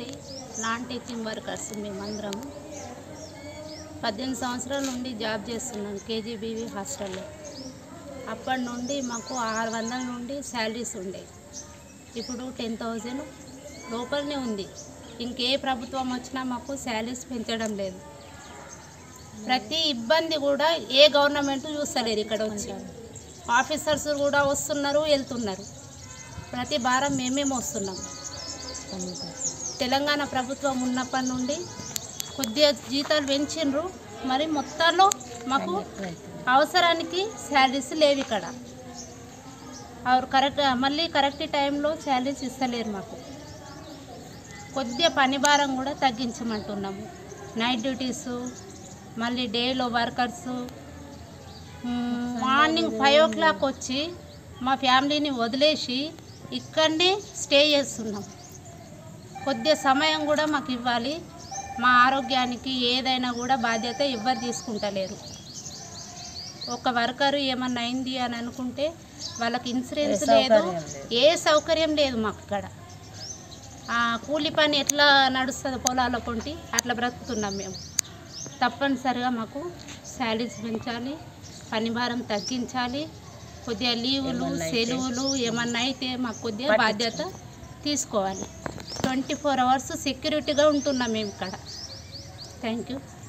నుండి non teaching workers మేమందరం పద్దెనిమిది సంవత్సరాల నుండి జాబ్ చేస్తున్నాం కేజీబీవీ హాస్టల్లో అప్పటి నుండి మాకు ఆరు వందల నుండి శాలరీస్ ఉండే ఇప్పుడు టెన్ థౌజండ్ లోపలనే ఉంది ఇంకే ప్రభుత్వం వచ్చినా మాకు శాలరీస్ పెంచడం లేదు ప్రతి ఇబ్బంది కూడా ఏ గవర్నమెంట్ చూస్తలేదు ఇక్కడ వచ్చి ఆఫీసర్స్ కూడా వస్తున్నారు వెళ్తున్నారు ప్రతి భారం మేమే మోస్తున్నాం తెలంగాణ ప్రభుత్వం ఉన్నప్పటి నుండి కొద్దిగా జీతాలు పెంచిండ్రు మరి మొత్తంలో మాకు అవసరానికి శాలరీస్ లేవు ఇక్కడ ఆరు కరెక్ట్ మళ్ళీ కరెక్ట్ టైంలో శాలరీస్ ఇస్తలేరు మాకు కొద్దిగా పని భారం కూడా తగ్గించమంటున్నాము నైట్ డ్యూటీస్ మళ్ళీ డేలో workers morning five o'clock వచ్చి మా ఫ్యామిలీని వదిలేసి ఇక్కడనే స్టే చేస్తున్నాం కొద్దిగా సమయం కూడా మాకు ఇవ్వాలి మా ఆరోగ్యానికి ఏదైనా కూడా బాధ్యత ఎవ్వరు తీసుకుంటలేరు ఒక వర్కరు ఏమన్నా అయింది అని అనుకుంటే వాళ్ళకి ఇన్సూరెన్స్ లేదు ఏ సౌకర్యం లేదు మాకు ఇక్కడ ఆ, కూలి పని ఎట్లా నడుస్తుంది పొలాల కొంటి అట్లా బ్రతుకుతున్నాం మేము తప్పనిసరిగా మాకు శాలరీస్ పెంచాలి పని భారం తగ్గించాలి కొద్దిగా లీవులు సెలవులు ఏమన్నా అయితే మాకు కొద్దిగా బాధ్యత తీసుకోవాలి ట్వంటీ ఫోర్ అవర్స్ సెక్యూరిటీగా ఉంటున్నాం మేము ఇక్కడ థ్యాంక్ యూ